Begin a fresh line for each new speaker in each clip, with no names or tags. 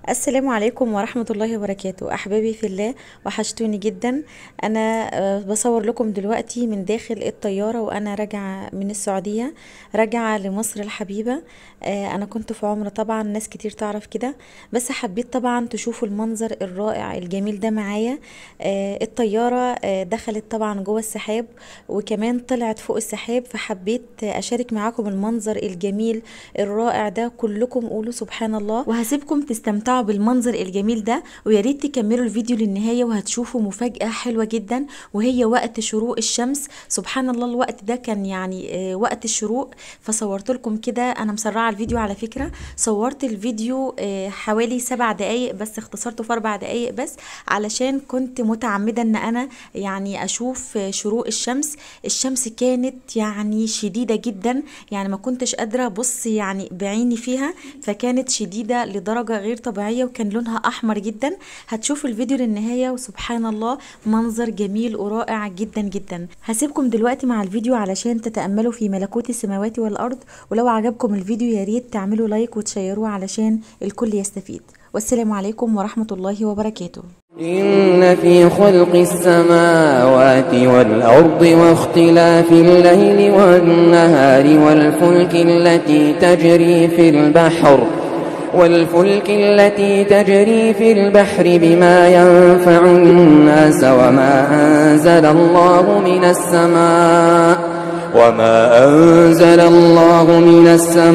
السلام عليكم ورحمة الله وبركاته أحبابي في الله وحشتوني جدا أنا آه، بصور لكم دلوقتي من داخل الطيارة وأنا راجعة من السعودية راجعة لمصر الحبيبة آه، أنا كنت في عمرة طبعا ناس كتير تعرف كده بس حبيت طبعا تشوفوا المنظر الرائع الجميل ده معايا آه، الطيارة آه، دخلت طبعا جوه السحاب وكمان طلعت فوق السحاب فحبيت أشارك معاكم المنظر الجميل الرائع ده كلكم قولوا سبحان الله وهسيبكم تستمتعوا بالمنظر الجميل ده ويا ريت تكملوا الفيديو للنهاية وهتشوفوا مفاجأة حلوة جدا وهي وقت شروق الشمس سبحان الله الوقت ده كان يعني آه، وقت الشروق فصورت لكم كده انا مسرعة الفيديو على فكرة صورت الفيديو آه، حوالي سبع دقايق بس اختصرته في اربع دقايق بس علشان كنت متعمدة ان انا يعني اشوف آه، شروق الشمس الشمس كانت يعني شديدة جدا يعني ما كنتش قادرة ابص يعني بعيني فيها فكانت شديدة لدرجة غير طبيعية وكان لونها احمر جدا هتشوفوا الفيديو للنهاية وسبحان الله منظر جميل ورائع جدا جدا هسيبكم دلوقتي مع الفيديو علشان تتأملوا في ملكوت السماوات والارض ولو عجبكم الفيديو يا ريت تعملوا لايك وتشيروه علشان الكل يستفيد والسلام عليكم ورحمة الله وبركاته
إن في خلق السماوات والأرض واختلاف الليل والنهار والفلك التي تجري في البحر والفلك التي تجري في البحر بما ينفع الناس وما أنزل الله من السماء وما أنزل الله من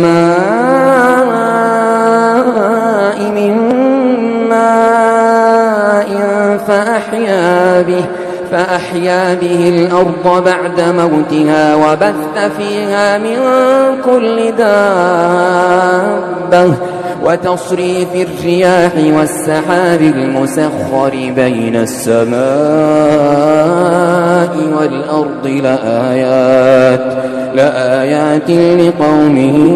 السماء من ماء فأحيا به فأحيا به الأرض بعد موتها وبث فيها من كل دابة وتصريف الرياح والسحاب المسخر بين السماء والأرض لآيات لآيات لقوم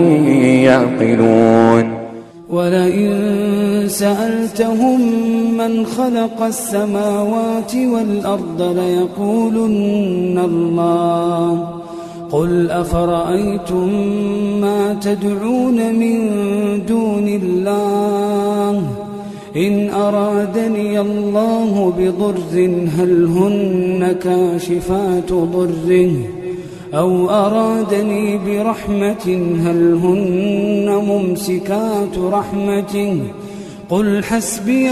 يعقلون
ولئن سألتهم من خلق السماوات والأرض ليقولن الله قل أفرأيتم ما تدعون من دون الله إن أرادني الله بضر هل هن كاشفات ضره أو أرادني برحمة هل هن ممسكات رحمته قل حسبي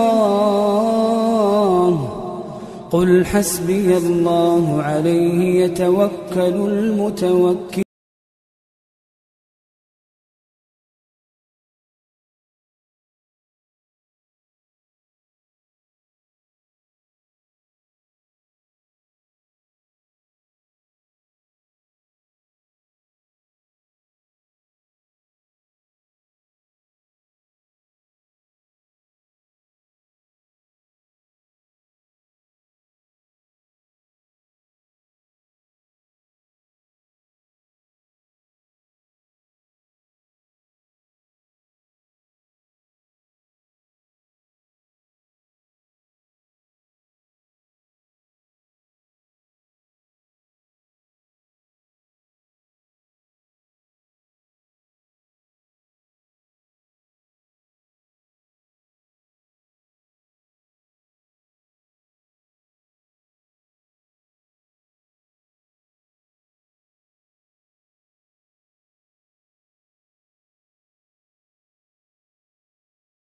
الله قل حسبي الله عليه يتوكل المتوكل